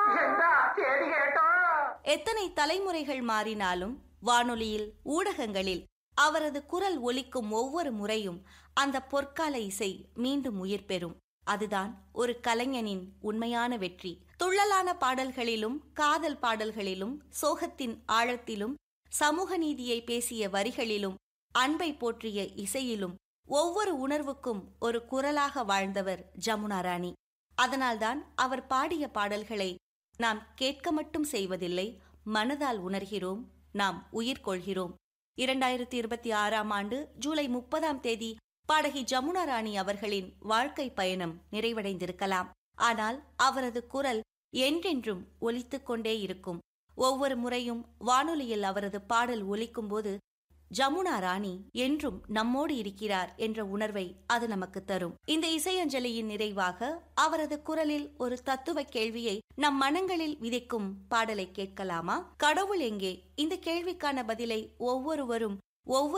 എന്താ ചേടി കേട്ടോ எத்தனை தலைமுறைகள் மாறினாலும் வானொலியில் ஊடகங்களில் அவரது குரல் ஒலிக்கும் ஒவ்வொரு முறையும் அந்த பொற்கால இசை மீண்டும் உயிர் பெறும் அதுதான் ஒரு கலைஞனின் உண்மையான வெற்றி துள்ளலான பாடல்களிலும் காதல் பாடல்களிலும் சோகத்தின் ஆழத்திலும் சமூக நீதியை பேசிய வரிகளிலும் அன்பை போற்றிய இசையிலும் ஒவ்வொரு உணர்வுக்கும் ஒரு குரலாக வாழ்ந்தவர் ஜமுனா ராணி அதனால்தான் அவர் பாடிய பாடல்களை நாம் கேட்க மட்டும் செய்வதில்லை மனதால் உணர்கிறோம் நாம் உயிர் கொள்கிறோம் இரண்டாயிரத்தி இருபத்தி ஆறாம் ஆண்டு ஜூலை முப்பதாம் தேதி பாடகி ஜமுனா ராணி அவர்களின் வாழ்க்கை பயணம் நிறைவடைந்திருக்கலாம் ஆனால் அவரது குரல் என்றென்றும் ஒலித்துக் கொண்டே இருக்கும் ஒவ்வொரு முறையும் வானொலியில் அவரது பாடல் ஒலிக்கும்போது ஜமுனா ராணி என்றும் நம்மோடு இருக்கிறார் என்ற உணர்வை அது நமக்கு தரும் இந்த இசையஞ்சலியின் நிறைவாக அவரது குரலில் ஒரு தத்துவ கேள்வியை நம் மனங்களில் விதைக்கும் பாடலை கேட்கலாமா கடவுள் எங்கே இந்த கேள்விக்கான பதிலை ஒவ்வொருவரும் ஒவ்வொரு